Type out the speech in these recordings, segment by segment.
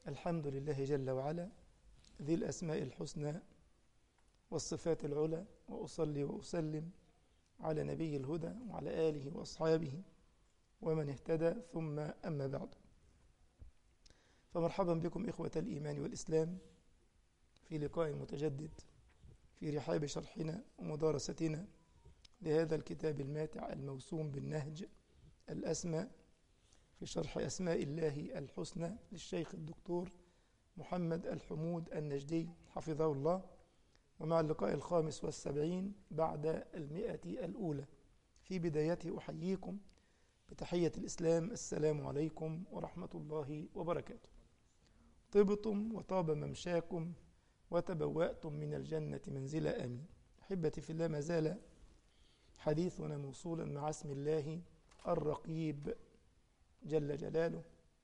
الحمد لله جل وعلا ذي الأسماء الحسنى والصفات العلى وأصلي وأسلم على نبي الهدى وعلى آله وأصحابه ومن اهتدى ثم أما بعد فمرحبا بكم إخوة الإيمان والإسلام في لقاء متجدد في رحاب شرحنا ومدارستنا لهذا الكتاب الماتع الموسوم بالنهج الأسمى في شرح أسماء الله الحسنى للشيخ الدكتور محمد الحمود النجدي حفظه الله ومع اللقاء الخامس والسبعين بعد المئة الأولى في بدايته أحييكم بتحية الإسلام السلام عليكم ورحمة الله وبركاته طبتم وطاب ممشاكم وتبوأتم من الجنة منزلا آمين أحبتي في الله ما زال حديثنا موصولا مع اسم الله الرقيب جل جلاله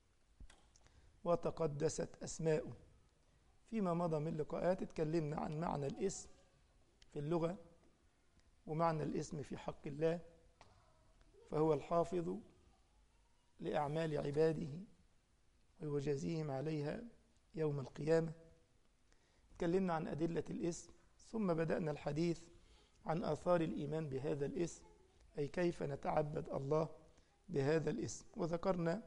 وتقدست أسماؤه فيما مضى من لقاءات اتكلمنا عن معنى الاسم في اللغة ومعنى الاسم في حق الله فهو الحافظ لأعمال عباده ويجازيهم عليها يوم القيامة تكلمنا عن أدلة الاسم ثم بدأنا الحديث عن آثار الإيمان بهذا الاسم أي كيف نتعبد الله بهذا الاسم وذكرنا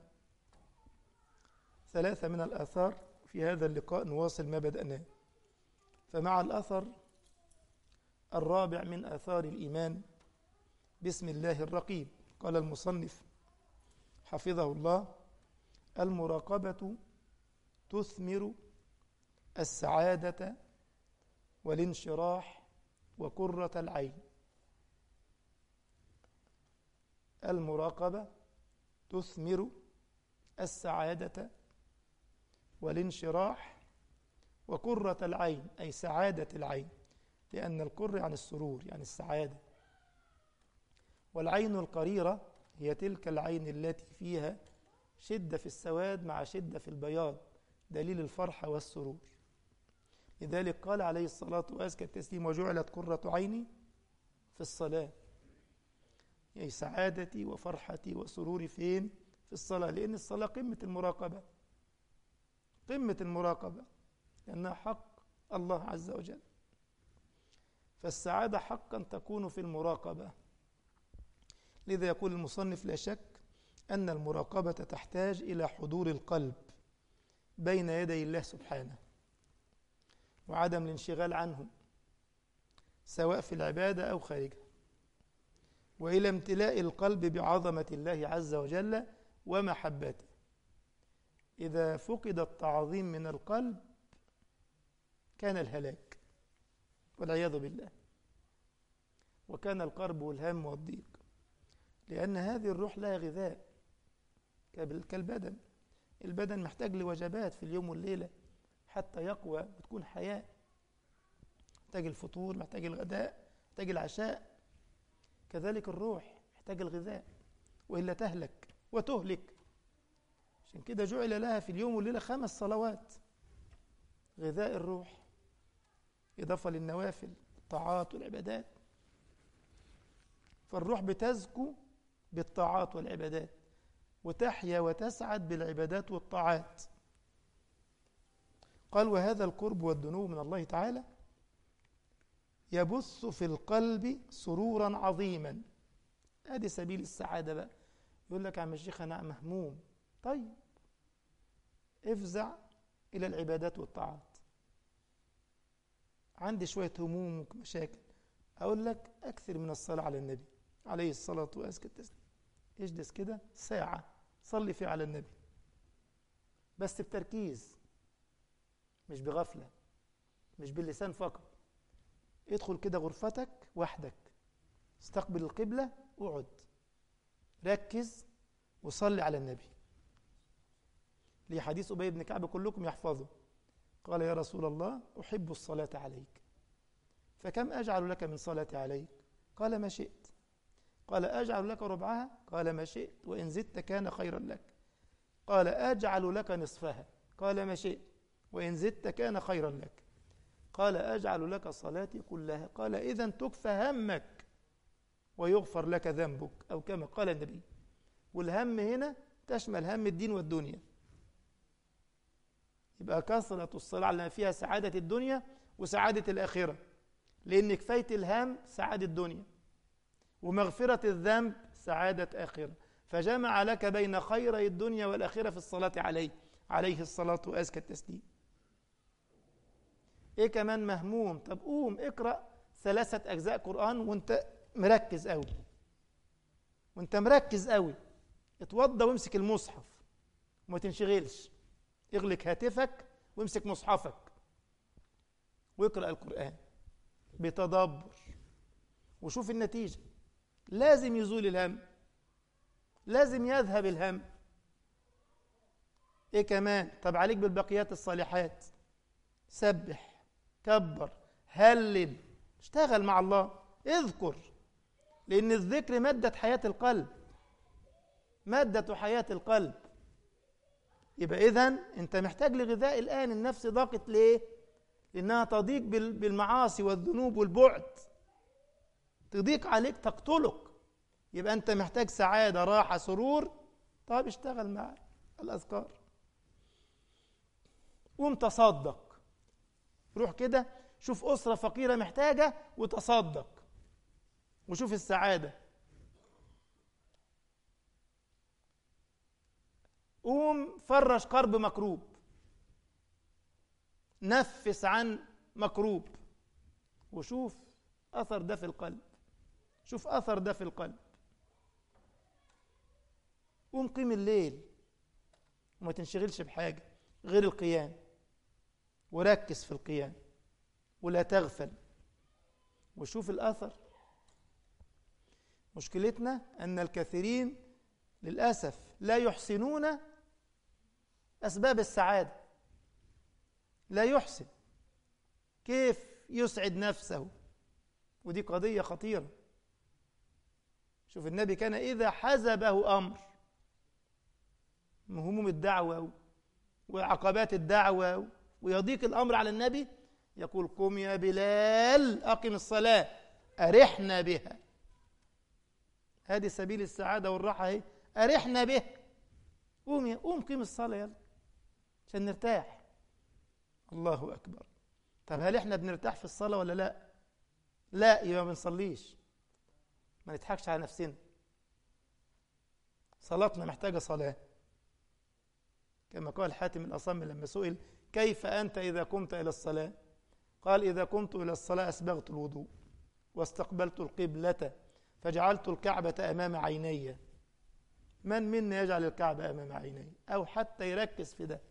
ثلاثة من الآثار في هذا اللقاء نواصل ما بدأناه فمع الأثر الرابع من آثار الإيمان بسم الله الرقيب قال المصنف حفظه الله المراقبة تثمر السعادة والانشراح وقرة العين المراقبة تثمر السعادة والانشراح وقرة العين أي سعادة العين لأن القر يعني السرور يعني السعادة والعين القريرة هي تلك العين التي فيها شدة في السواد مع شدة في البياض دليل الفرحة والسرور لذلك قال عليه الصلاة وأزكى التسليم وجعلت قرة عيني في الصلاة أي سعادتي وفرحتي وسروري فين؟ في الصلاة لأن الصلاة قمة المراقبة قمة المراقبة لأنها حق الله عز وجل فالسعادة حقا تكون في المراقبة لذا يقول المصنف لا شك أن المراقبة تحتاج إلى حضور القلب بين يدي الله سبحانه وعدم الانشغال عنه سواء في العبادة أو خارجها وإلى امتلاء القلب بعظمة الله عز وجل ومحبته إذا فقد التعظيم من القلب كان الهلاك والعياذ بالله وكان القرب والهم والضيق لأن هذه الروح لها غذاء كالبدن البدن محتاج لوجبات في اليوم والليلة حتى يقوى وتكون حياة محتاج الفطور محتاج الغداء محتاج العشاء كذلك الروح محتاج الغذاء وإلا تهلك وتهلك عشان كده جعل لها في اليوم والليلة خمس صلوات غذاء الروح إضافة للنوافل الطاعات والعبادات فالروح بتزكو بالطاعات والعبادات وتحيا وتسعد بالعبادات والطاعات قال وهذا القرب والدنو من الله تعالى يبث في القلب سرورا عظيما ادي سبيل السعاده بقى يقول لك يا عم الشيخ انا مهموم طيب افزع الى العبادات والطاعات عندي شويه هموم ومشاكل اقول لك اكثر من الصلاه على النبي عليه الصلاه وازكى التسليم اجلس كده ساعه صلي فيها على النبي بس بتركيز مش بغفله مش باللسان فقط ادخل كده غرفتك وحدك استقبل القبلة اقعد ركز وصلي على النبي لي حديث أبي بن كعب كلكم يحفظه قال يا رسول الله أحب الصلاة عليك فكم أجعل لك من صلاتي عليك قال ما شئت قال أجعل لك ربعها قال ما شئت وإن زدت كان خيرا لك قال أجعل لك نصفها قال ما شئت وإن زدت كان خيرا لك قال أجعل لك صلاتي كلها قال إذا تكفى همك ويغفر لك ذنبك أو كما قال النبي والهم هنا تشمل هم الدين والدنيا يبقى كثرة الصلاة على ما فيها سعادة الدنيا وسعادة الآخرة لأن كفاية الهم سعادة الدنيا ومغفرة الذنب سعادة آخرة فجمع لك بين خيري الدنيا والآخرة في الصلاة عليه عليه الصلاة وأزكى التسليم إيه كمان مهموم طب قوم اقرأ ثلاثة أجزاء قرآن وانت مركز قوي وانت مركز قوي اتوضى وامسك المصحف وما تنشغلش اغلق هاتفك وامسك مصحفك واقرأ القرآن بتدبر وشوف النتيجة لازم يزول الهم لازم يذهب الهم ايه كمان طب عليك بالبقيات الصالحات سبح كبر هلل اشتغل مع الله اذكر لان الذكر مادة حياة القلب مادة حياة القلب يبقى اذا انت محتاج لغذاء الان النفس ضاقت ليه لانها تضيق بالمعاصي والذنوب والبعد تضيق عليك تقتلك يبقى انت محتاج سعاده راحه سرور طب اشتغل مع الاذكار قوم تصدق روح كده شوف اسره فقيره محتاجه وتصدق وشوف السعاده قوم فرش قرب مكروب نفس عن مكروب وشوف اثر ده في القلب شوف اثر ده في القلب قوم قيم الليل وما تنشغلش بحاجه غير القيام وركز في القيام ولا تغفل وشوف الاثر مشكلتنا ان الكثيرين للاسف لا يحسنون اسباب السعاده لا يحسن كيف يسعد نفسه ودي قضيه خطيره شوف النبي كان اذا حزبه امر من هموم الدعوه وعقبات الدعوه ويضيق الامر على النبي يقول قم يا بلال اقم الصلاه ارحنا بها هذه سبيل السعاده والراحه اهي ارحنا بها قوم يا قوم قيم الصلاه يلا عشان نرتاح الله اكبر طب هل احنا بنرتاح في الصلاه ولا لا لا يبقى ما بنصليش ما نضحكش على نفسنا صلاتنا محتاجه صلاه كما قال حاتم الاصم لما سئل كيف انت اذا قمت الى الصلاه قال اذا قمت الى الصلاه اسبغت الوضوء واستقبلت القبله فجعلت الكعبه امام عيني من منا يجعل الكعبه امام عينيه او حتى يركز في ده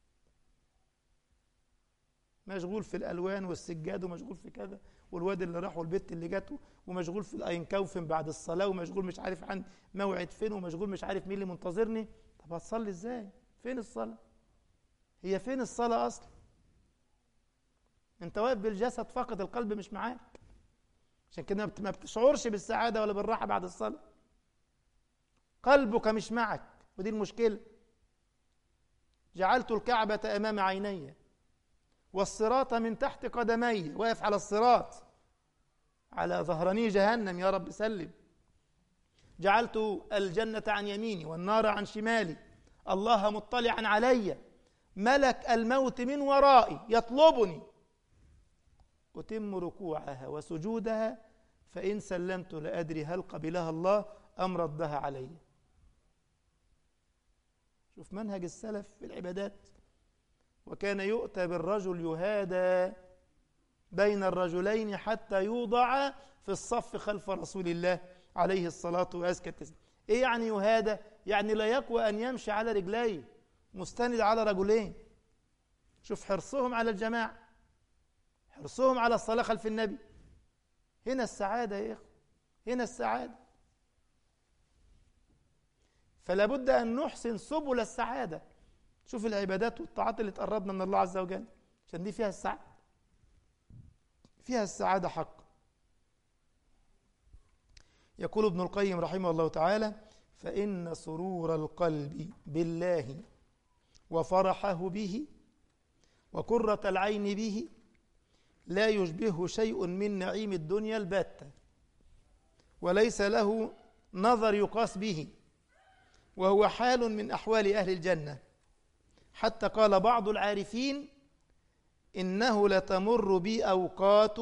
مشغول في الالوان والسجاد ومشغول في كذا والواد اللي راح والبت اللي جاته ومشغول في الاينكوفن بعد الصلاه ومشغول مش عارف عن موعد فين ومشغول مش عارف مين اللي منتظرني طب هتصلي ازاي فين الصلاه هي فين الصلاه اصلا انت واقف بالجسد فقط القلب مش معاك عشان كده ما بتشعرش بالسعاده ولا بالراحه بعد الصلاه قلبك مش معك ودي المشكله جعلت الكعبه امام عيني والصراط من تحت قدمي واقف على الصراط على ظهراني جهنم يا رب سلم جعلت الجنة عن يميني والنار عن شمالي الله مطلعا علي ملك الموت من ورائي يطلبني أتم ركوعها وسجودها فإن سلمت لأدري هل قبلها الله أم ردها علي شوف منهج السلف في العبادات وكان يؤتى بالرجل يهادى بين الرجلين حتى يوضع في الصف خلف رسول الله عليه الصلاة وأزكى التسليم إيه يعني يهادى؟ يعني لا يقوى أن يمشي على رجليه مستند على رجلين شوف حرصهم على الجماعة حرصهم على الصلاة خلف النبي هنا السعادة يا إخوة هنا السعادة فلا بد أن نحسن سبل السعادة شوف العبادات والطاعات اللي تقربنا من الله عز وجل عشان دي فيها السعادة فيها السعادة حق يقول ابن القيم رحمه الله تعالى فإن سرور القلب بالله وفرحه به وقرة العين به لا يشبهه شيء من نعيم الدنيا البتة وليس له نظر يقاس به وهو حال من أحوال أهل الجنة حتى قال بعض العارفين إنه لتمر بي أوقات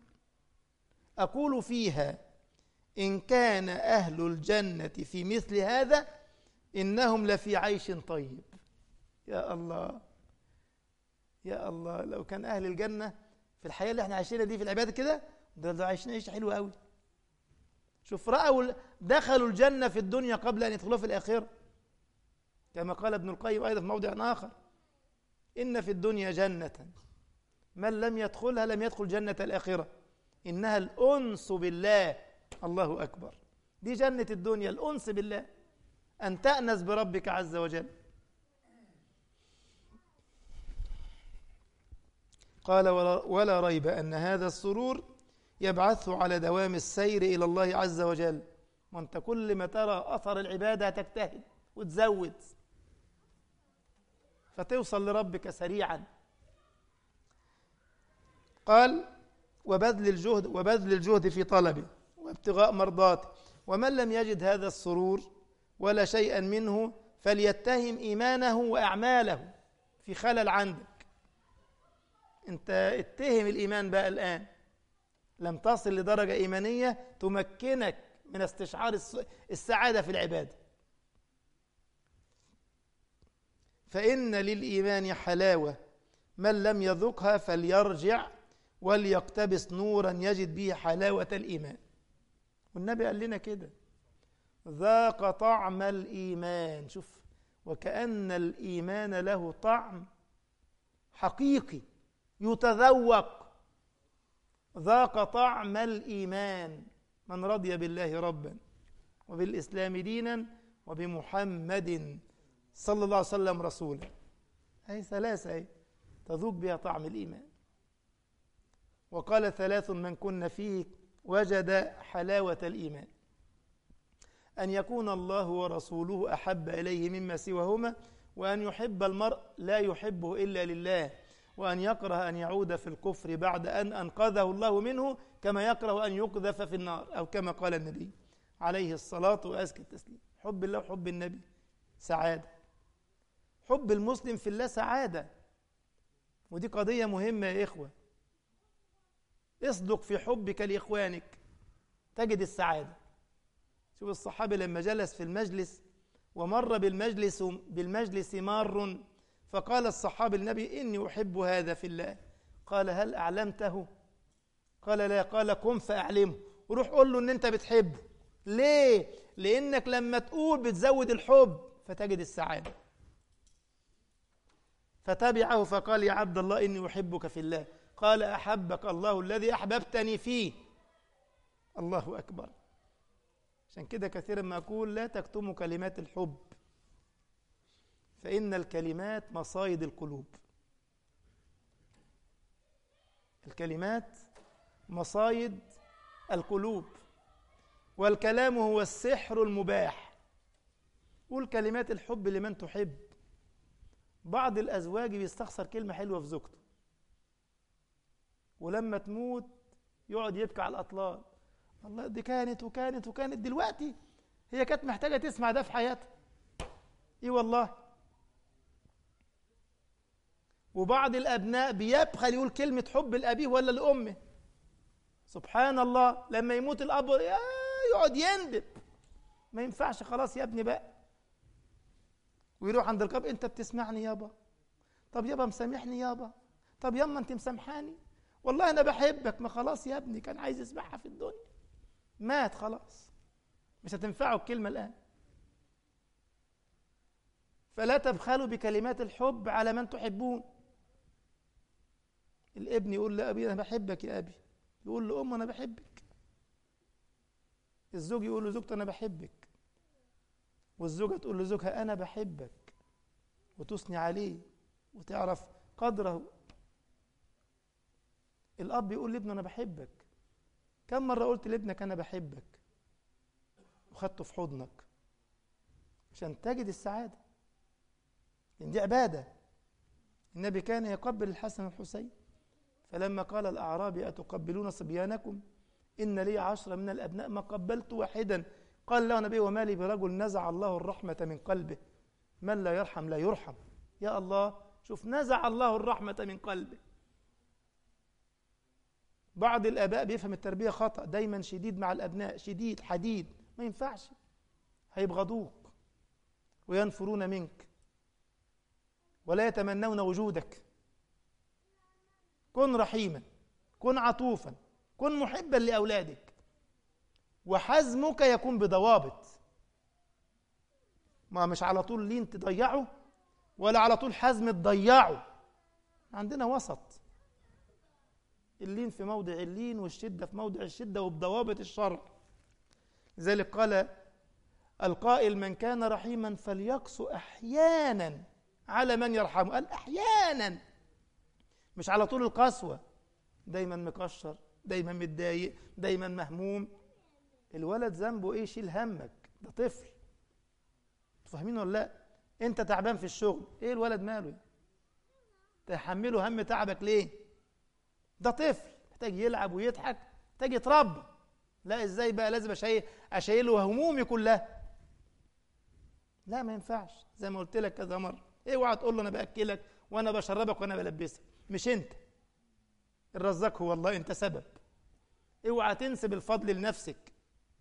أقول فيها إن كان أهل الجنة في مثل هذا إنهم لفي عيش طيب يا الله يا الله لو كان أهل الجنة في الحياة اللي احنا عايشينها دي في العبادة كده ده, ده عايشين عيشة حلوة قوي شوف رأوا دخلوا الجنة في الدنيا قبل أن يدخلوها في الآخرة كما قال ابن القيم أيضا في موضع آخر إن في الدنيا جنة من لم يدخلها لم يدخل جنة الآخرة إنها الأنس بالله الله أكبر دي جنة الدنيا الأنس بالله أن تأنس بربك عز وجل قال ولا ريب أن هذا السرور يبعث على دوام السير إلى الله عز وجل وانت كل ما ترى أثر العبادة تجتهد وتزود فتوصل لربك سريعا قال وبذل الجهد وبذل الجهد في طلبه وابتغاء مرضاته ومن لم يجد هذا السرور ولا شيئا منه فليتهم إيمانه وأعماله في خلل عندك انت اتهم الإيمان بقى الآن لم تصل لدرجة إيمانية تمكنك من استشعار السعادة في العبادة فإن للإيمان حلاوة من لم يذقها فليرجع وليقتبس نورا يجد به حلاوة الإيمان والنبي قال لنا كده ذاق طعم الإيمان شوف وكأن الإيمان له طعم حقيقي يتذوق ذاق طعم الإيمان من رضي بالله ربا وبالإسلام دينا وبمحمد صلى الله عليه وسلم رسولا هي ثلاثة هي تذوق بها طعم الإيمان وقال ثلاث من كن فيه وجد حلاوة الإيمان أن يكون الله ورسوله أحب إليه مما سواهما وأن يحب المرء لا يحبه إلا لله وأن يكره أن يعود في الكفر بعد أن أنقذه الله منه كما يكره أن يقذف في النار أو كما قال النبي عليه الصلاة وأزكى التسليم حب الله وحب النبي سعادة حب المسلم في الله سعادة ودي قضية مهمة يا إخوة اصدق في حبك لإخوانك تجد السعادة شوف الصحابي لما جلس في المجلس ومر بالمجلس بالمجلس مار فقال الصحابي النبي إني أحب هذا في الله قال هل أعلمته قال لا قال قم فأعلمه وروح قول له إن أنت بتحبه ليه لأنك لما تقول بتزود الحب فتجد السعادة فتبعه فقال يا عبد الله إني أحبك في الله قال أحبك الله الذي أحببتني فيه الله أكبر عشان كده كثيرا ما أقول لا تكتموا كلمات الحب فإن الكلمات مصايد القلوب الكلمات مصايد القلوب والكلام هو السحر المباح قول كلمات الحب لمن تحب بعض الأزواج بيستخسر كلمة حلوة في زوجته ولما تموت يقعد يبكي على الأطلال الله دي كانت وكانت وكانت دلوقتي هي كانت محتاجة تسمع ده في حياتها ايه والله وبعض الأبناء بيبخل يقول كلمة حب لأبيه ولا لأمه سبحان الله لما يموت الأب يقعد يندب ما ينفعش خلاص يا ابني بقى ويروح عند القبر انت بتسمعني يابا طب يابا مسامحني يابا طب ياما انت مسامحاني والله انا بحبك ما خلاص يا ابني كان عايز يسمعها في الدنيا مات خلاص مش هتنفعه الكلمه الان فلا تبخلوا بكلمات الحب على من تحبون الابن يقول لأبي أنا بحبك يا أبي يقول لأم أنا بحبك الزوج يقول لزوجته أنا بحبك والزوجة تقول لزوجها أنا بحبك وتثني عليه وتعرف قدره الأب يقول لابنه أنا بحبك كم مرة قلت لابنك أنا بحبك وخدته في حضنك عشان تجد السعادة لأن دي عبادة النبي كان يقبل الحسن والحسين فلما قال الأعرابي أتقبلون صبيانكم إن لي عشرة من الأبناء ما قبلت واحدا قال له نبي وما لي برجل نزع الله الرحمة من قلبه من لا يرحم لا يرحم يا الله شوف نزع الله الرحمة من قلبه بعض الآباء بيفهم التربية خطأ دايما شديد مع الأبناء شديد حديد ما ينفعش هيبغضوك وينفرون منك ولا يتمنون وجودك كن رحيما كن عطوفا كن محبا لأولادك وحزمك يكون بضوابط ما مش على طول لين تضيعه ولا على طول حزم تضيعه عندنا وسط اللين في موضع اللين والشدة في موضع الشدة وبضوابط الشرع لذلك قال القائل من كان رحيما فليقسو أحيانا على من يرحمه قال أحيانا مش على طول القسوة دايما مكشر دايما متضايق دايما مهموم الولد ذنبه ايه شيل همك ده طفل فاهمين ولا لا انت تعبان في الشغل ايه الولد ماله تحمله هم تعبك ليه ده طفل محتاج يلعب ويضحك محتاج يتربى لا ازاي بقى لازم اشيل اشيله همومي كلها لا ما ينفعش زي ما قلت لك كذا مره اوعى تقول له انا باكلك وانا بشربك وانا بلبسك مش انت الرزاق هو الله انت سبب اوعى تنسب الفضل لنفسك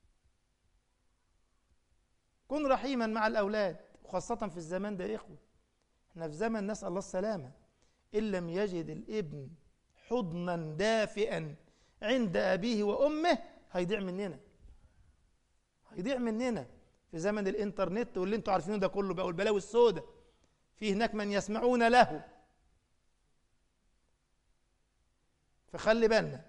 كن رحيما مع الاولاد وخاصه في الزمان ده يا اخوه احنا في زمن نسال الله السلامه ان لم يجد الابن حضنا دافئا عند ابيه وامه هيضيع مننا هيضيع مننا في زمن الانترنت واللي انتوا عارفينه ده كله بقى والبلاوي السوداء في هناك من يسمعون له فخلي بالنا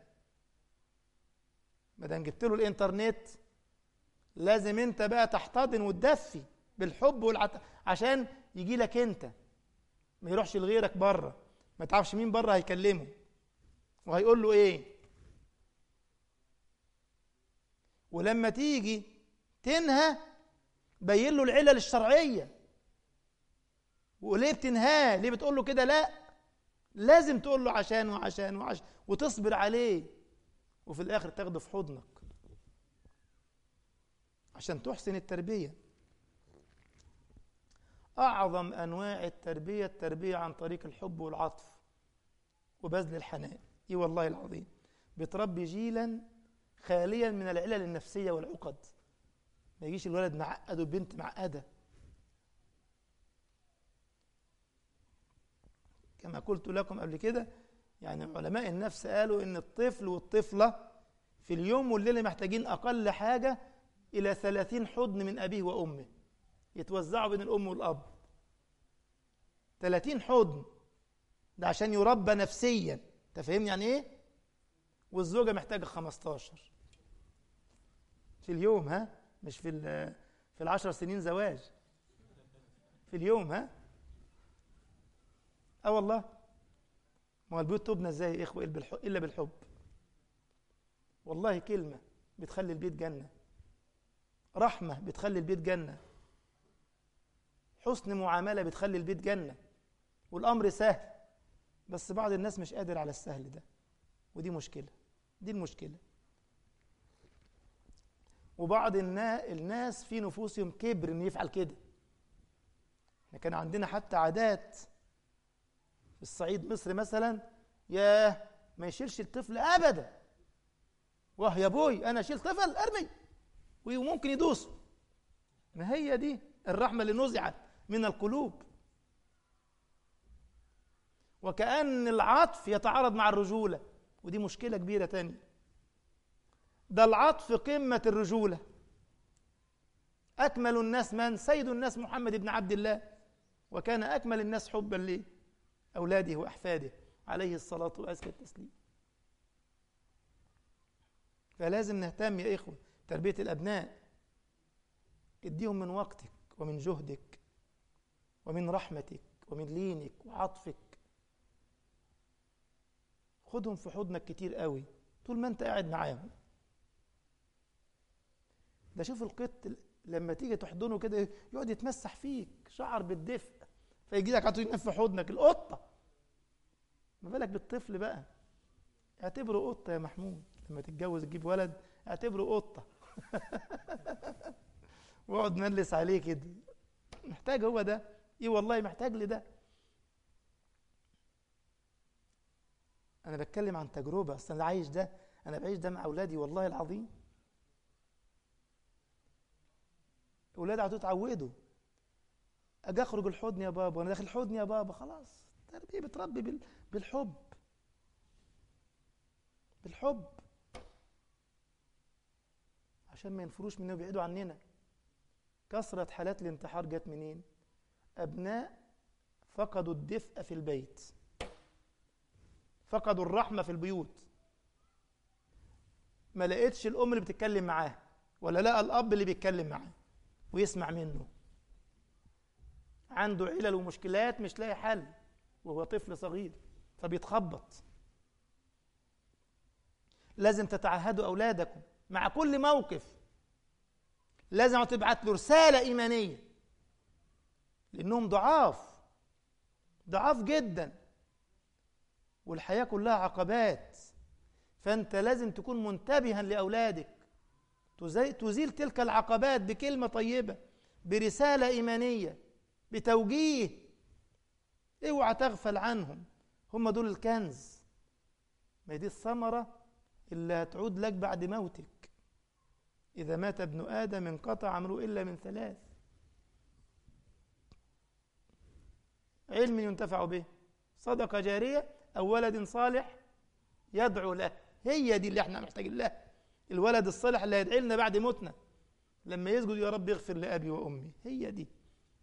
ما دام جبت له الانترنت لازم انت بقى تحتضن وتدفي بالحب والعت... عشان يجي لك انت ما يروحش لغيرك بره ما تعرفش مين بره هيكلمه وهيقول له ايه ولما تيجي تنهى بين له العلل الشرعيه وليه بتنهاه ليه بتقول له كده لا لازم تقول له عشان وعشان وعشان وتصبر عليه وفي الاخر تاخده في حضنك عشان تحسن التربيه اعظم انواع التربيه التربيه عن طريق الحب والعطف وبذل الحنان اي والله العظيم بتربي جيلا خاليا من العلل النفسيه والعقد ما يجيش الولد معقد والبنت معقده كما قلت لكم قبل كده يعني علماء النفس قالوا ان الطفل والطفله في اليوم والليله محتاجين اقل حاجه الى ثلاثين حضن من ابيه وامه يتوزعوا بين الام والاب ثلاثين حضن ده عشان يربى نفسيا انت فاهمني يعني ايه والزوجه محتاجه 15 في اليوم ها مش في في العشر سنين زواج في اليوم ها اه والله ما هو البيوت تبنى ازاي يا اخوه الا بالحب والله كلمه بتخلي البيت جنه رحمه بتخلي البيت جنه حسن معامله بتخلي البيت جنه والامر سهل بس بعض الناس مش قادر على السهل ده ودي مشكله دي المشكله وبعض الناس في نفوسهم كبر انه يفعل كده احنا كان عندنا حتى عادات في الصعيد مصر مثلا ياه ما يشيلش الطفل ابدا واه يا ابوي انا اشيل طفل ارمي وممكن يدوسه ما هي دي الرحمه اللي نزعت من القلوب وكأن العطف يتعارض مع الرجولة ودي مشكلة كبيرة تانية ده العطف قمة الرجولة أكمل الناس من سيد الناس محمد بن عبد الله وكان أكمل الناس حبا ليه أولاده وأحفاده عليه الصلاة وأزكى التسليم فلازم نهتم يا إخوة تربية الأبناء اديهم من وقتك ومن جهدك ومن رحمتك ومن لينك وعطفك خدهم في حضنك كتير قوي طول ما انت قاعد معاهم ده شوف القط لما تيجي تحضنه كده يقعد يتمسح فيك شعر بالدفء فيجي لك على في حضنك القطه ما بالك بالطفل بقى اعتبره قطه يا محمود لما تتجوز تجيب ولد اعتبره قطه واقعد ملس عليه كده محتاج هو ده ايه والله محتاج لده انا بتكلم عن تجربه اصل انا عايش ده انا بعيش ده مع اولادي والله العظيم اولادي عاوزين يتعودوا اجي اخرج الحضن يا بابا وانا داخل الحضن يا بابا خلاص تربيه بتربي بال... بالحب بالحب عشان ما ينفروش مننا ويبعدوا عننا كثرة حالات الانتحار جت منين أبناء فقدوا الدفء في البيت فقدوا الرحمة في البيوت ما لقيتش الأم اللي بتتكلم معاه ولا لقى الأب اللي بيتكلم معاه ويسمع منه عنده علل ومشكلات مش لاقي حل وهو طفل صغير فبيتخبط لازم تتعهدوا أولادكم مع كل موقف لازم تبعت له رسالة إيمانية لأنهم ضعاف ضعاف جدا والحياة كلها عقبات فأنت لازم تكون منتبها لأولادك تزيل تلك العقبات بكلمة طيبة برسالة إيمانية بتوجيه اوعى تغفل عنهم هم دول الكنز ما دي الثمرة اللي هتعود لك بعد موتك إذا مات ابن آدم انقطع عمله إلا من ثلاث علم ينتفع به صدقة جارية أو ولد صالح يدعو له هي دي اللي احنا محتاجين لها الولد الصالح اللي هيدعي لنا بعد موتنا لما يسجد يا رب اغفر لأبي وأمي هي دي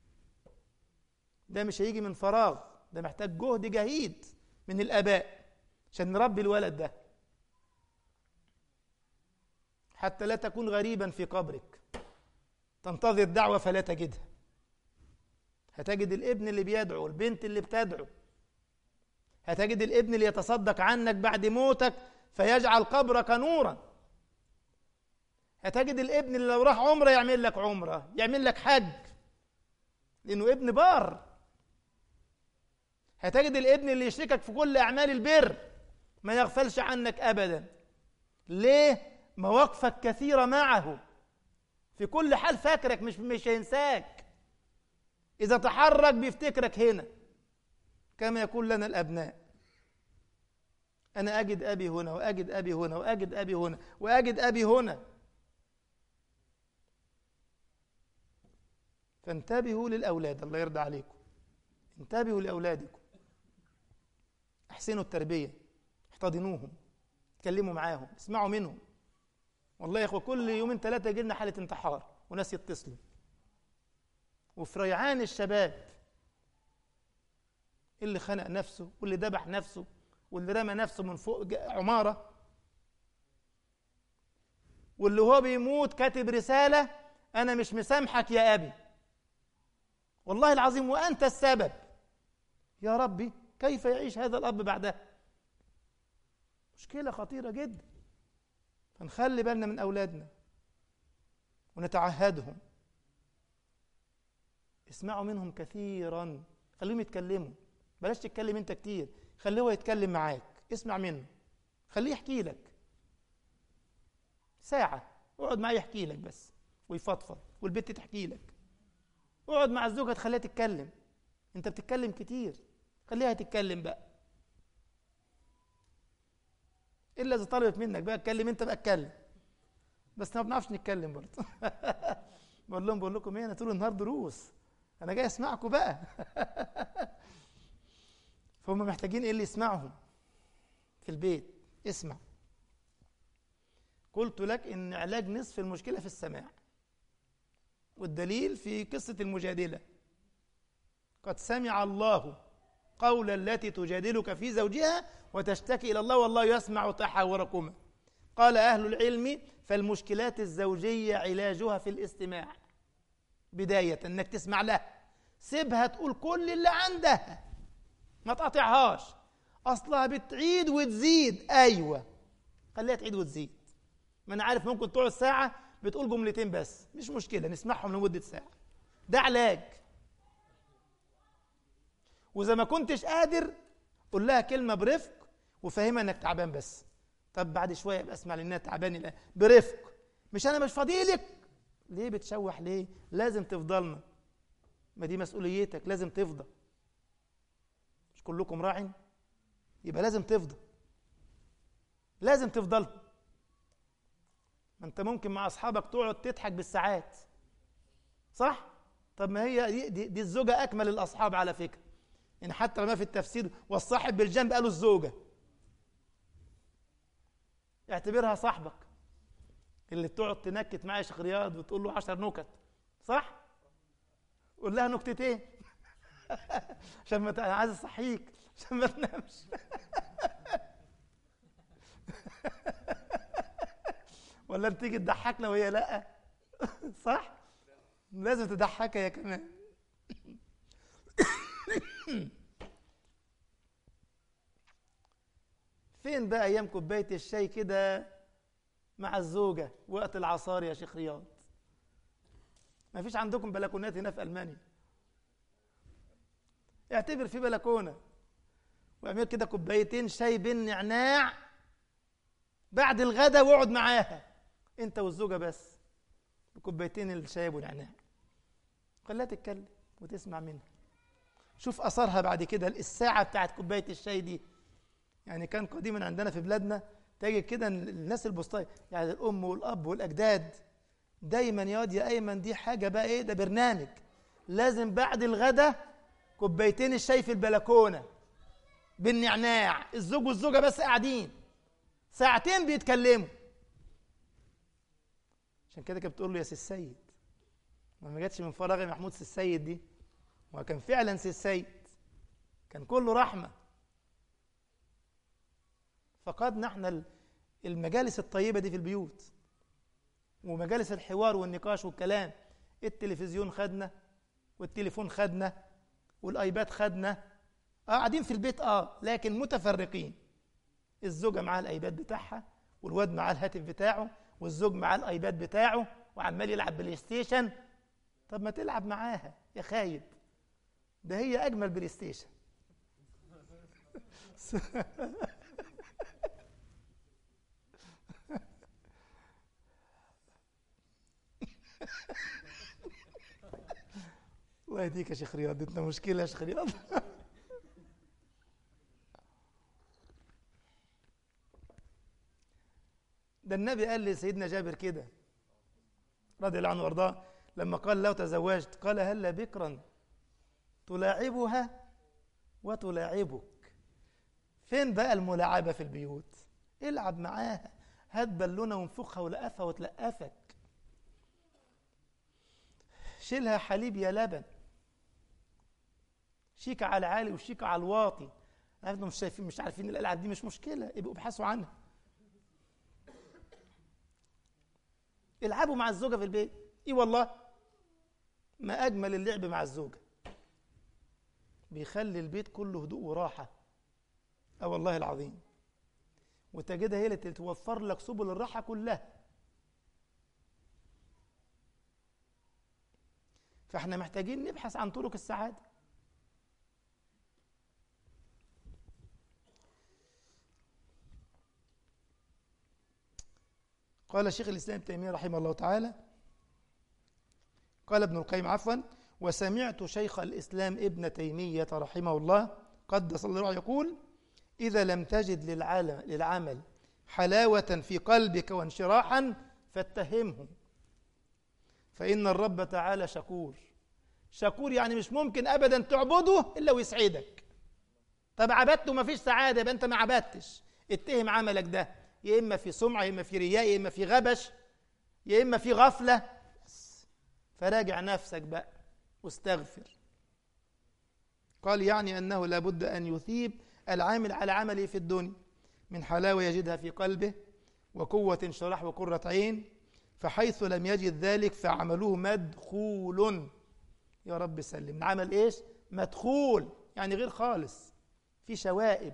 ده مش هيجي من فراغ ده محتاج جهد جهيد من الآباء عشان نربي الولد ده حتى لا تكون غريبا في قبرك تنتظر دعوة فلا تجدها هتجد الابن اللي بيدعو البنت اللي بتدعو هتجد الابن اللي يتصدق عنك بعد موتك فيجعل قبرك نورا هتجد الابن اللي لو راح عمره يعمل لك عمره يعمل لك حج لانه ابن بار هتجد الابن اللي يشركك في كل اعمال البر ما يغفلش عنك ابدا ليه مواقفك كثيره معه في كل حال فاكرك مش مش هينساك اذا تحرك بيفتكرك هنا كما يقول لنا الابناء انا اجد ابي هنا واجد ابي هنا واجد ابي هنا واجد ابي هنا فانتبهوا للاولاد الله يرضى عليكم انتبهوا لاولادكم احسنوا التربيه احتضنوهم اتكلموا معاهم اسمعوا منهم والله يا اخوه كل يومين ثلاثه يجي لنا حاله انتحار وناس يتصلوا وفي ريعان الشباب اللي خنق نفسه واللي ذبح نفسه واللي رمى نفسه من فوق عماره واللي هو بيموت كاتب رساله انا مش مسامحك يا ابي والله العظيم وانت السبب يا ربي كيف يعيش هذا الاب بعدها مشكله خطيره جدا فنخلي بالنا من اولادنا ونتعهدهم اسمعوا منهم كثيرا خليهم يتكلموا بلاش تتكلم انت كتير خليه هو يتكلم معاك اسمع منه خليه يحكي لك ساعة اقعد معاه يحكي لك بس ويفضفض والبنت تحكي لك اقعد مع الزوجة تخليها تتكلم انت بتتكلم كتير خليها تتكلم بقى الا اذا طلبت منك بقى اتكلم انت بقى اتكلم بس ما بنعرفش نتكلم برضه بقول لهم بقول لكم ايه انا طول النهار دروس انا جاي اسمعكم بقى فهم محتاجين ايه اللي يسمعهم في البيت اسمع قلت لك ان علاج نصف المشكله في السماع والدليل في قصه المجادله قد سمع الله قول التي تجادلك في زوجها وتشتكي الى الله والله يسمع تحاوركما قال اهل العلم فالمشكلات الزوجيه علاجها في الاستماع بدايه انك تسمع لها سيبها تقول كل اللي عندها ما تقاطعهاش اصلها بتعيد وتزيد ايوه خليها تعيد وتزيد ما انا عارف ممكن تقعد ساعه بتقول جملتين بس مش مشكله نسمعهم لمده ساعه ده علاج واذا ما كنتش قادر قول لها كلمه برفق وفهمها انك تعبان بس طب بعد شويه ابقى اسمع لانها تعبان الان برفق مش انا مش فاضيلك ليه بتشوح ليه لازم تفضلنا ما دي مسؤوليتك لازم تفضى مش كلكم راع يبقى لازم تفضى لازم تفضل ما انت ممكن مع اصحابك تقعد تضحك بالساعات صح طب ما هي دي, دي, دي الزوجه اكمل الاصحاب على فكره يعني حتى لما في التفسير والصاحب بالجنب قالوا الزوجه اعتبرها صاحبك اللي بتقعد تنكت معاه يا شيخ رياض وتقول له 10 نكت صح قول لها نكتتين عشان ما ت- انا عايز اصحيك عشان ما تنامش ولا انت تيجي تضحكنا وهي لا صح لازم تضحكها هي كمان فين بقى ايام كوبايه الشاي كده مع الزوجه وقت العصار يا شيخ رياض ما فيش عندكم بلكونات هنا في المانيا اعتبر في بلكونه واعمل كده كوبايتين شاي بالنعناع بعد الغدا واقعد معاها انت والزوجه بس بكوبايتين الشاي ابو نعناع خليها تتكلم وتسمع منها شوف اثرها بعد كده الساعه بتاعت كوبايه الشاي دي يعني كان قديما عندنا في بلادنا تجد كده الناس البسطاء يعني الام والاب والاجداد دايما يا واد يا ايمن دي حاجه بقى ايه ده برنامج لازم بعد الغدا كوبايتين الشاي في البلكونه بالنعناع الزوج والزوجه بس قاعدين ساعتين بيتكلموا عشان كده كانت بتقول له يا سي السيد ما ما جاتش من فراغ يا محمود سي السيد دي هو كان فعلا سي السيد كان كله رحمه فقدنا احنا ال- المجالس الطيبه دي في البيوت ومجالس الحوار والنقاش والكلام التلفزيون خدنا والتليفون خدنا والايباد خدنا اه قاعدين في البيت اه لكن متفرقين الزوجه معاها الايباد بتاعها والواد معاه الهاتف بتاعه والزوج معاه الايباد بتاعه وعمال يلعب بلاي ستيشن طب ما تلعب معاها يا خايب ده هي اجمل بلاي ستيشن الله يهديك يا شيخ رياض انت مشكله يا شيخ رياض ده النبي قال لسيدنا جابر كده رضي الله عنه وارضاه لما قال لو تزوجت قال هلا بكرا تلاعبها وتلاعبك فين بقى الملاعبة في البيوت العب معاها هات بالونة وانفخها ولقفها وتلقفك شيلها حليب يا لبن شيكة على العالي وشيكة على الواطي انتم مش شايفين مش عارفين الالعاب دي مش مشكله يبقوا ابحثوا عنها العبوا مع الزوجه في البيت اي والله ما اجمل اللعب مع الزوجه بيخلي البيت كله هدوء وراحه اه والله العظيم وتجدها هي اللي توفر لك سبل الراحه كلها فاحنا محتاجين نبحث عن طرق السعاده قال شيخ الإسلام ابن تيمية رحمه الله تعالى قال ابن القيم عفوا وسمعت شيخ الإسلام ابن تيمية رحمه الله قدس الله روحه يقول إذا لم تجد للعالم للعمل حلاوة في قلبك وانشراحا فاتهمه فإن الرب تعالى شكور شكور يعني مش ممكن أبدا تعبده إلا ويسعدك طب عبدته ما فيش سعادة يبقى أنت ما عبدتش اتهم عملك ده يا إما في سمعة يا إما في رياء يا إما في غبش يا إما في غفلة بس فراجع نفسك بقى واستغفر قال يعني أنه لابد أن يثيب العامل على عمله في الدنيا من حلاوة يجدها في قلبه وقوة انشراح وقرة عين فحيث لم يجد ذلك فعمله مدخول يا رب سلم العمل ايش مدخول يعني غير خالص في شوائب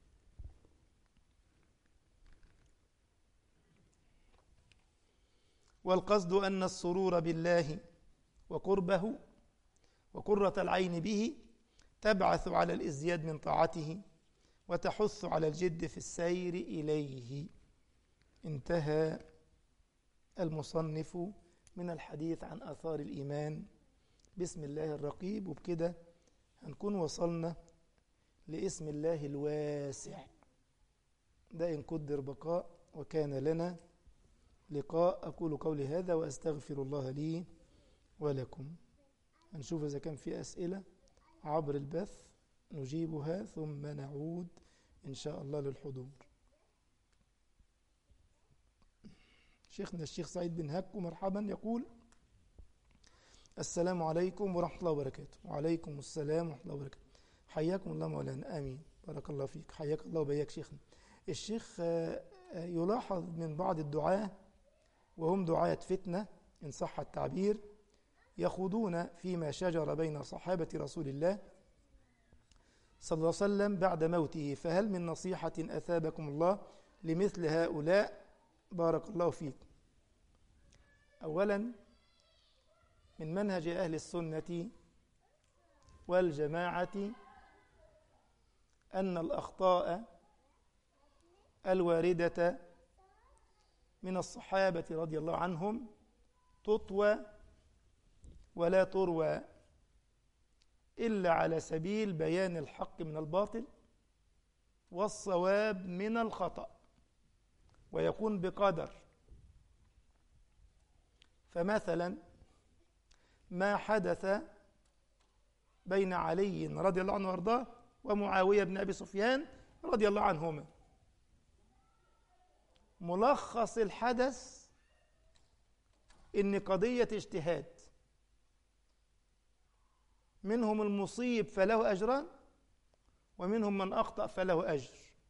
والقصد أن السرور بالله وقربه وقرة العين به تبعث على الازدياد من طاعته وتحث على الجد في السير إليه انتهى المصنف من الحديث عن آثار الإيمان بسم الله الرقيب وبكده هنكون وصلنا لاسم الله الواسع ده إن قدر بقاء وكان لنا لقاء أقول قولي هذا وأستغفر الله لي ولكم هنشوف إذا كان في أسئلة عبر البث نجيبها ثم نعود إن شاء الله للحضور شيخنا الشيخ سعيد بن هكو مرحبا يقول السلام عليكم ورحمة الله وبركاته وعليكم السلام ورحمة الله وبركاته حياكم الله مولانا آمين بارك الله فيك حياك الله وبياك شيخنا الشيخ يلاحظ من بعض الدعاة وهم دعاة فتنة إن صح التعبير يخوضون فيما شجر بين صحابة رسول الله صلى الله عليه وسلم بعد موته فهل من نصيحة أثابكم الله لمثل هؤلاء بارك الله فيكم أولا من منهج أهل السنة والجماعة أن الأخطاء الواردة من الصحابة رضي الله عنهم تطوى ولا تروى إلا على سبيل بيان الحق من الباطل والصواب من الخطأ ويكون بقدر فمثلا ما حدث بين علي رضي الله عنه وارضاه ومعاوية بن أبي سفيان رضي الله عنهما ملخص الحدث إن قضية اجتهاد منهم المصيب فله أجران ومنهم من أخطأ فله أجر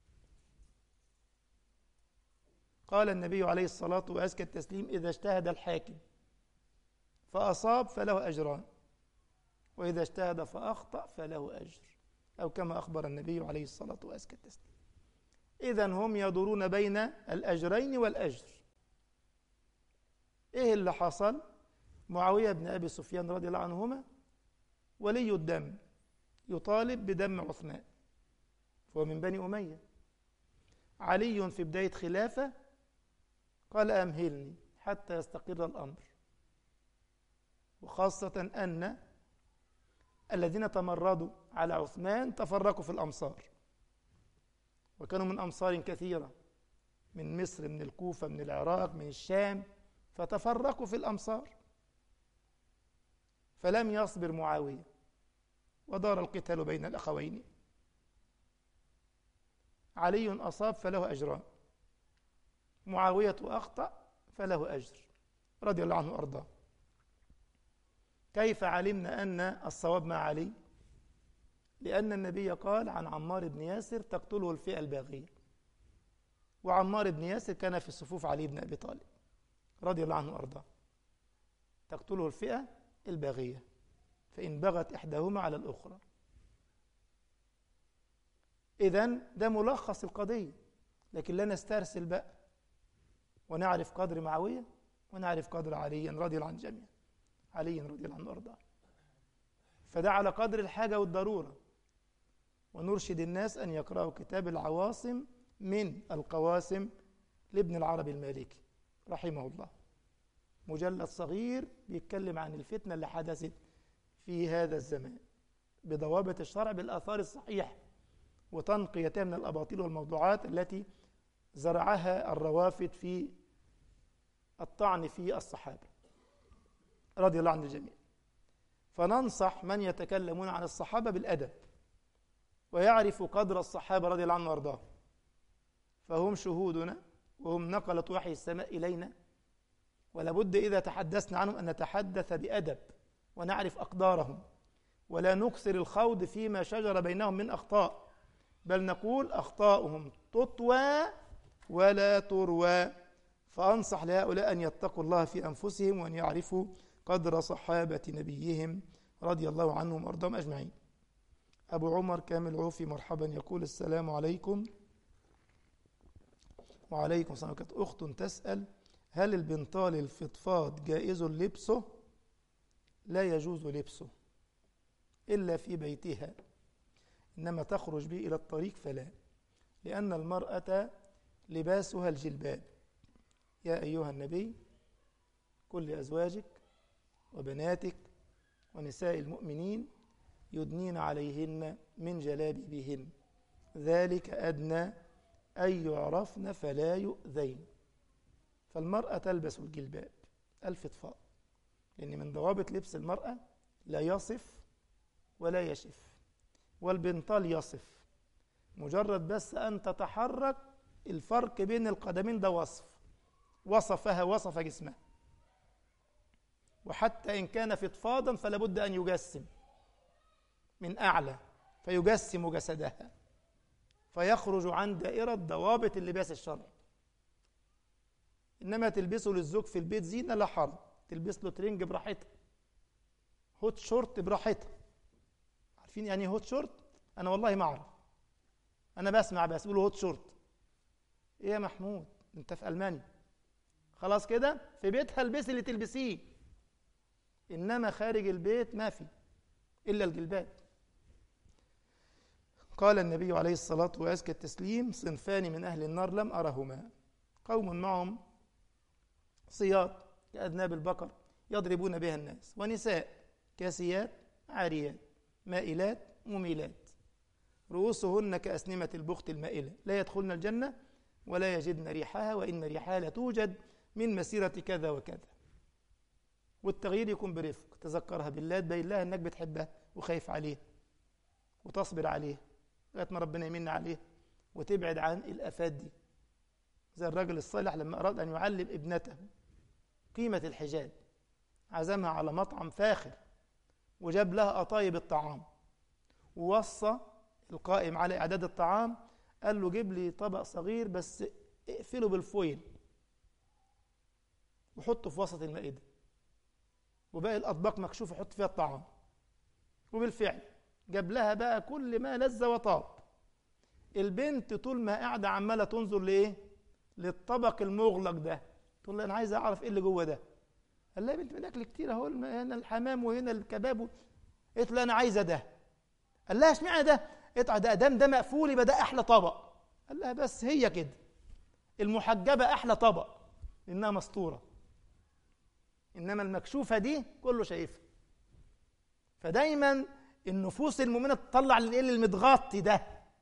قال النبي عليه الصلاة وأزكى التسليم إذا اجتهد الحاكم فأصاب فله أجران وإذا اجتهد فأخطأ فله أجر أو كما أخبر النبي عليه الصلاة وأزكى التسليم إذا هم يدورون بين الأجرين والأجر إيه اللي حصل معاوية بن أبي سفيان رضي الله عنهما ولي الدم يطالب بدم عثمان فهو من بني أمية علي في بداية خلافة قال أمهلني حتى يستقر الأمر وخاصة أن الذين تمردوا على عثمان تفرقوا في الأمصار وكانوا من أمصار كثيرة من مصر من الكوفة من العراق من الشام فتفرقوا في الأمصار فلم يصبر معاوية ودار القتال بين الأخوين علي أصاب فله أجران معاوية أخطأ فله أجر رضي الله عنه وأرضاه كيف علمنا أن الصواب مع علي لأن النبي قال عن عمار بن ياسر تقتله الفئة الباغية وعمار بن ياسر كان في صفوف علي بن أبي طالب رضي الله عنه وأرضاه تقتله الفئة الباغية فإن بغت إحداهما على الأخرى إذا ده ملخص القضية لكن لا نسترسل بقى ونعرف قدر معاوية ونعرف قدر علي رضي الله عن الجميع علي رضي الله عنه وارضاه فده على قدر الحاجة والضرورة ونرشد الناس أن يقرأوا كتاب العواصم من القواسم لابن العربي المالكي رحمه الله مجلد صغير بيتكلم عن الفتنة اللي حدثت في هذا الزمان بضوابط الشرع بالآثار الصحيحة وتنقيتها من الأباطيل والموضوعات التي زرعها الروافد في الطعن في الصحابة رضي الله عن الجميع فننصح من يتكلمون عن الصحابة بالأدب ويعرف قدر الصحابة رضي الله عنهم وارضاهم فهم شهودنا وهم نقلة وحي السماء إلينا ولابد إذا تحدثنا عنهم أن نتحدث بأدب ونعرف أقدارهم ولا نكسر الخوض فيما شجر بينهم من أخطاء بل نقول أخطاؤهم تطوى ولا تروى فأنصح لهؤلاء أن يتقوا الله في أنفسهم وأن يعرفوا قدر صحابة نبيهم رضي الله عنهم وأرضاهم أجمعين أبو عمر كامل عوفي مرحبا يقول السلام عليكم وعليكم السلام كانت أخت تسأل هل البنطال الفضفاض جائز لبسه لا يجوز لبسه إلا في بيتها إنما تخرج به إلى الطريق فلا لأن المرأة لباسها الجلباب يا أيها النبي كل أزواجك وبناتك ونساء المؤمنين يدنين عليهن من جلابيبهن ذلك أدنى أن يعرفن فلا يؤذين فالمرأة تلبس الجلباب الفضفاء لأن من ضوابط لبس المرأة لا يصف ولا يشف والبنطال يصف مجرد بس أن تتحرك الفرق بين القدمين ده وصف وصفها وصف جسمها وحتى إن كان فضفاضا فلا بد أن يجسم من أعلى فيجسم جسدها فيخرج عن دائرة ضوابط اللباس الشرعي إنما تلبسه للزوج في البيت زينة لا حرج تلبس له ترنج براحتها هوت شورت براحتها عارفين يعني هوت شورت أنا والله ما أعرف أنا بسمع بس بيقولوا هوت شورت إيه يا محمود أنت في ألمانيا خلاص كده في بيتها البسي اللي تلبسيه إنما خارج البيت ما في إلا الجلباب قال النبي عليه الصلاة وأزكى التسليم صنفان من أهل النار لم أرهما قوم معهم صياد كأذناب البقر يضربون بها الناس ونساء كاسيات عاريات مائلات مميلات رؤوسهن كأسنمة البخت المائلة لا يدخلن الجنة ولا يجدن ريحها وإن ريحها لتوجد من مسيرة كذا وكذا والتغيير يكون برفق تذكرها بالله تبين لها انك بتحبها وخايف عليها وتصبر عليها لغايه ما ربنا يمن عليها وتبعد عن الافات دي زي الرجل الصالح لما اراد ان يعلم ابنته قيمه الحجاب عزمها على مطعم فاخر وجاب لها قطايب الطعام ووصى القائم على اعداد الطعام قال له جيب لي طبق صغير بس اقفله بالفويل وحطه في وسط المائده وباقي الاطباق مكشوفه حط فيها الطعام وبالفعل جاب لها بقى كل ما لذ وطاب البنت طول ما قاعده عماله تنظر لايه للطبق المغلق ده تقول لها انا عايزه اعرف ايه اللي جوه ده قال لها يا بنت من الاكل كتير اهو هنا الحمام وهنا الكباب قالت له انا عايزه ده قال لها اشمعنى ده قالت ده ادام ده مقفول يبقى ده احلى طبق قال لها بس هي كده المحجبه احلى طبق لانها مستوره انما المكشوفه دي كله شايفها فدايما النفوس المؤمنه تطلع للايه المتغطي ده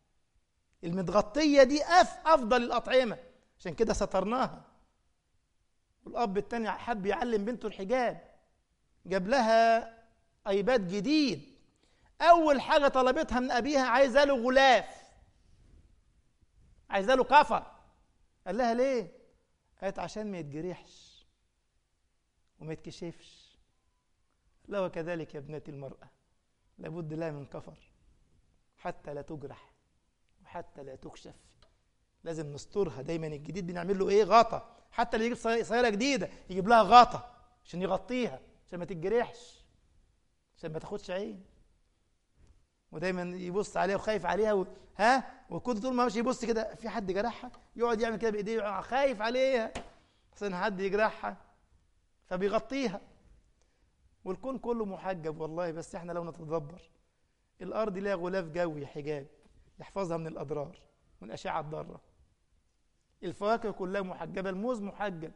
المتغطيه دي أف افضل الاطعمه عشان كده سترناها والاب التاني حب يعلم بنته الحجاب جاب لها ايباد جديد اول حاجه طلبتها من ابيها عايزه له غلاف عايزه له كفر قال لها ليه قالت عشان ما يتجرحش وما يتكشفش لا وكذلك يا ابنتي المرأة لابد لها من كفر حتى لا تجرح وحتى لا تكشف لازم نسترها دايما الجديد بنعمل له ايه غطا حتى اللي يجيب سيارة جديدة يجيب لها غطا عشان يغطيها عشان ما تتجرحش عشان ما تاخدش عين ودايما يبص عليها وخايف عليها و... ها وكنت طول ما ماشي يبص كده في حد جرحها يقعد يعمل كده بايديه خايف عليها عشان حد يجرحها فبيغطيها والكون كله محجب والله بس احنا لو نتدبر الارض ليها غلاف جوي حجاب يحفظها من الاضرار من الاشعه الضاره الفواكه كلها محجبه الموز محجب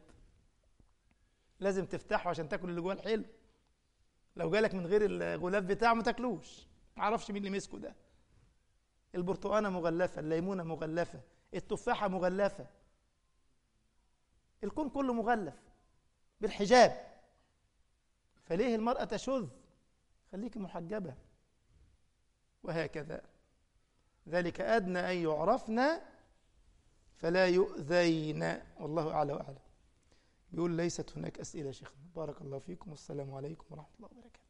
لازم تفتحه عشان تاكل اللي جواه الحلو لو جالك من غير الغلاف بتاعه ما تاكلوش ما اعرفش مين اللي مسكه ده البرتقانه مغلفه الليمونه مغلفه التفاحه مغلفه الكون كله مغلف بالحجاب فليه المرأة تشذ خليك محجبة وهكذا ذلك أدنى أن يعرفن فلا يؤذين والله أعلى وأعلم بيقول ليست هناك أسئلة شيخنا بارك الله فيكم والسلام عليكم ورحمة الله وبركاته